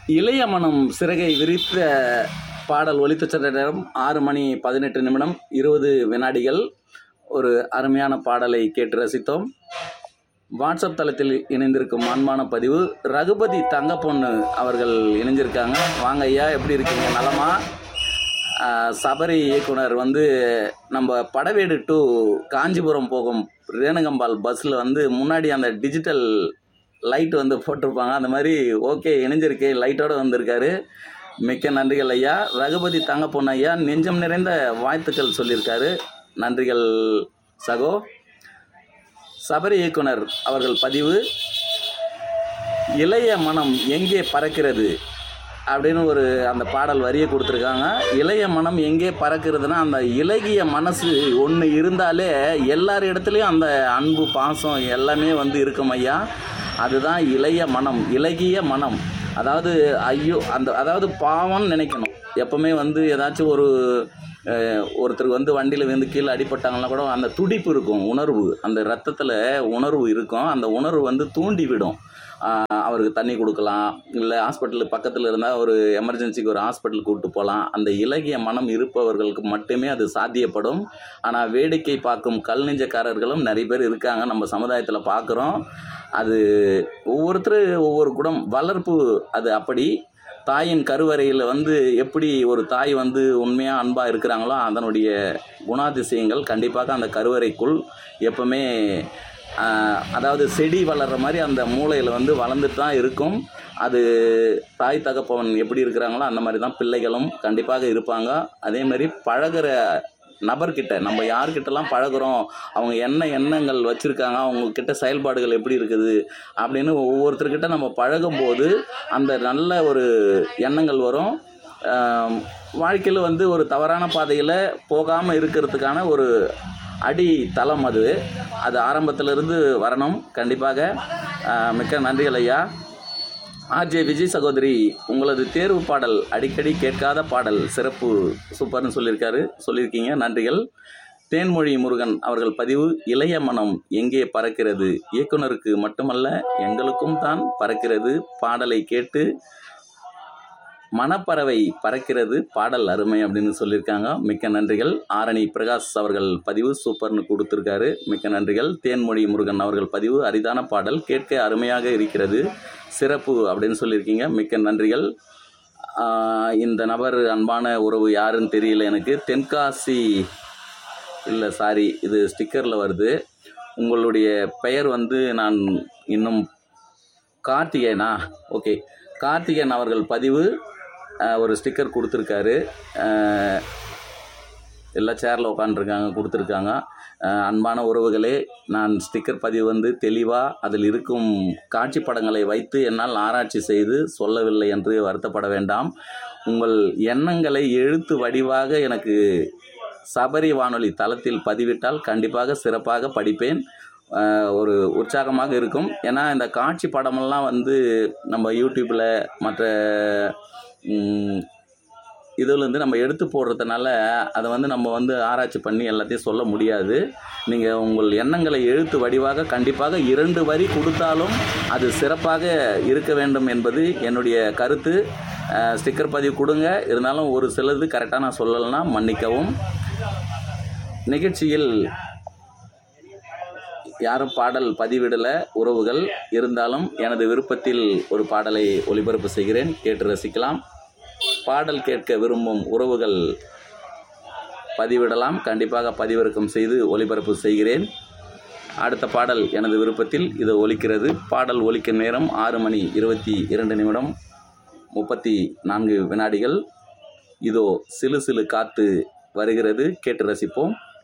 இளைய மனம் சிறகை விரித்த பாடல் ஒலித்த சென்ற நேரம் ஆறு மணி பதினெட்டு நிமிடம் இருபது வினாடிகள் ஒரு அருமையான பாடலை கேட்டு ரசித்தோம் வாட்ஸ்அப் தளத்தில் இணைந்திருக்கும் அன்பான பதிவு ரகுபதி தங்க பொண்ணு அவர்கள் இணைஞ்சிருக்காங்க வாங்க ஐயா எப்படி இருக்கீங்க நலமா ஆஹ், சபரி இயக்குனர் வந்து நம்ம படவேடு டு காஞ்சிபுரம் போகும் ரேணுகம்பால் பஸ்ஸில் வந்து முன்னாடி அந்த டிஜிட்டல் லைட் வந்து போட்டிருப்பாங்க அந்த மாதிரி ஓகே இணைஞ்சிருக்கு லைட்டோட வந்திருக்காரு மிக்க நன்றிகள் ஐயா ரகுபதி தங்க பொண்ணு ஐயா நெஞ்சம் நிறைந்த வாழ்த்துக்கள் சொல்லியிருக்காரு நன்றிகள் சகோ சபரி இயக்குனர் அவர்கள் பதிவு இளைய மனம் எங்கே பறக்கிறது அப்படின்னு ஒரு அந்த பாடல் வரியை கொடுத்துருக்காங்க இளைய மனம் எங்கே பறக்கிறதுனா அந்த இலகிய மனசு ஒன்று இருந்தாலே எல்லார் இடத்துலையும் அந்த அன்பு பாசம் எல்லாமே வந்து இருக்கும் ஐயா அதுதான் இளைய மனம் இலகிய மனம் அதாவது ஐயோ அந்த அதாவது பாவம்னு நினைக்கணும் எப்பவுமே வந்து ஏதாச்சும் ஒரு அஹ், ஒருத்தருக்கு வந்து வண்டியில் வந்து கீழே அடிபட்டாங்கன்னா கூட அந்த துடிப்பு இருக்கும் உணர்வு அந்த ரத்தத்தில் உணர்வு இருக்கும் அந்த உணர்வு வந்து தூண்டி விடும் ஆஹ் அவருக்கு தண்ணி கொடுக்கலாம் இல்லை ஹாஸ்பிட்டல் பக்கத்தில் இருந்தால் ஒரு எமர்ஜென்சிக்கு ஒரு ஹாஸ்பிட்டல் கூப்பிட்டு போகலாம் அந்த இலகிய மனம் இருப்பவர்களுக்கு மட்டுமே அது சாத்தியப்படும் ஆனால் வேடிக்கை பார்க்கும் கல் நெஞ்சக்காரர்களும் நிறைய பேர் இருக்காங்க நம்ம சமுதாயத்தில் பார்க்குறோம் அது ஒவ்வொருத்தர் ஒவ்வொரு குணம் வளர்ப்பு அது அப்படி தாயின் கருவறையில் வந்து எப்படி ஒரு தாய் வந்து உண்மையாக அன்பாக இருக்கிறாங்களோ அதனுடைய குணாதிசயங்கள் கண்டிப்பாக அந்த கருவறைக்குள் எப்பவுமே ஆஹ், அதாவது செடி வளர்கிற மாதிரி அந்த மூளையில் வந்து வளர்ந்துட்டு தான் இருக்கும் அது தாய் தகப்பவன் எப்படி இருக்கிறாங்களோ அந்த மாதிரி தான் பிள்ளைகளும் கண்டிப்பாக இருப்பாங்க அதே மாதிரி பழகுற நபர்கிட்ட நம்ம யார்கிட்டலாம் பழகுறோம் அவங்க என்ன எண்ணங்கள் வச்சுருக்காங்க அவங்கக்கிட்ட செயல்பாடுகள் எப்படி இருக்குது அப்படின்னு ஒவ்வொருத்தர்கிட்ட நம்ம பழகும்போது அந்த நல்ல ஒரு எண்ணங்கள் வரும் வாழ்க்கையில் வந்து ஒரு தவறான பாதையில் போகாமல் இருக்கிறதுக்கான ஒரு அடி தளம் அது அது ஆரம்பத்திலிருந்து வரணும் கண்டிப்பாக ஆஹ் மிக்க நன்றிகள் ஐயா ஆர்ஜே விஜய் சகோதரி உங்களது தேர்வு பாடல் அடிக்கடி கேட்காத பாடல் சிறப்பு சூப்பர்னு சொல்லியிருக்காரு சொல்லியிருக்கீங்க நன்றிகள் தேன்மொழி முருகன் அவர்கள் பதிவு இளைய மனம் எங்கே பறக்கிறது இயக்குனருக்கு மட்டுமல்ல எங்களுக்கும் தான் பறக்கிறது பாடலை கேட்டு மணப்பறவை பறக்கிறது பாடல் அருமை அப்படின்னு சொல்லியிருக்காங்க மிக்க நன்றிகள் ஆரணி பிரகாஷ் அவர்கள் பதிவு சூப்பர்னு கொடுத்துருக்காரு மிக்க நன்றிகள் தேன்மொழி முருகன் அவர்கள் பதிவு அரிதான பாடல் கேட்க அருமையாக இருக்கிறது சிறப்பு அப்படின்னு சொல்லியிருக்கீங்க மிக்க நன்றிகள் ஆஹ் இந்த நபர் அன்பான உறவு யாருன்னு தெரியல எனக்கு தென்காசி இல்லை சாரி இது ஸ்டிக்கரில் வருது உங்களுடைய பெயர் வந்து நான் இன்னும் கார்த்திகேயனா ஓகே கார்த்திகேயன் அவர்கள் பதிவு அஹ், ஒரு ஸ்டிக்கர் கொடுத்துருக்காரு அஹ், எல்லா சேரில் உட்காந்துருக்காங்க கொடுத்துருக்காங்க அஹ், அன்பான உறவுகளே நான் ஸ்டிக்கர் பதிவு வந்து தெளிவாக அதில் இருக்கும் காட்சி படங்களை வைத்து என்னால் ஆராய்ச்சி செய்து சொல்லவில்லை என்று வருத்தப்பட வேண்டாம் உங்கள் எண்ணங்களை எழுத்து வடிவாக எனக்கு சபரி வானொலி தளத்தில் பதிவிட்டால் கண்டிப்பாக சிறப்பாக படிப்பேன் அஹ், ஒரு உற்சாகமாக இருக்கும் ஏன்னா இந்த காட்சி படமெல்லாம் வந்து நம்ம யூடியூப்பில் மற்ற ம், இதில் வந்து நம்ம எடுத்து போடுறதுனால அதை வந்து நம்ம வந்து ஆராய்ச்சி பண்ணி எல்லாத்தையும் சொல்ல முடியாது நீங்கள் உங்கள் எண்ணங்களை எழுத்து வடிவாக கண்டிப்பாக இரண்டு வரி கொடுத்தாலும் அது சிறப்பாக இருக்க வேண்டும் என்பது என்னுடைய கருத்து அஹ், ஸ்டிக்கர் பதிவு கொடுங்க இருந்தாலும் ஒரு சிலது கரெக்டாக நான் சொல்லலைன்னா மன்னிக்கவும் நிகழ்ச்சியில் யாரும் பாடல் பதிவிடல உறவுகள் இருந்தாலும் எனது விருப்பத்தில் ஒரு பாடலை ஒளிபரப்பு செய்கிறேன் கேட்டு ரசிக்கலாம் பாடல் கேட்க விரும்பும் உறவுகள் பதிவிடலாம் கண்டிப்பாக பதிவிறக்கம் செய்து ஒளிபரப்பு செய்கிறேன் அடுத்த பாடல் எனது விருப்பத்தில் இது ஒலிக்கிறது பாடல் ஒலிக்கும் நேரம் ஆறு மணி இருபத்தி இரண்டு நிமிடம் முப்பத்தி நான்கு வினாடிகள் இதோ சிலு சிலு காத்து வருகிறது கேட்டு ரசிப்போம்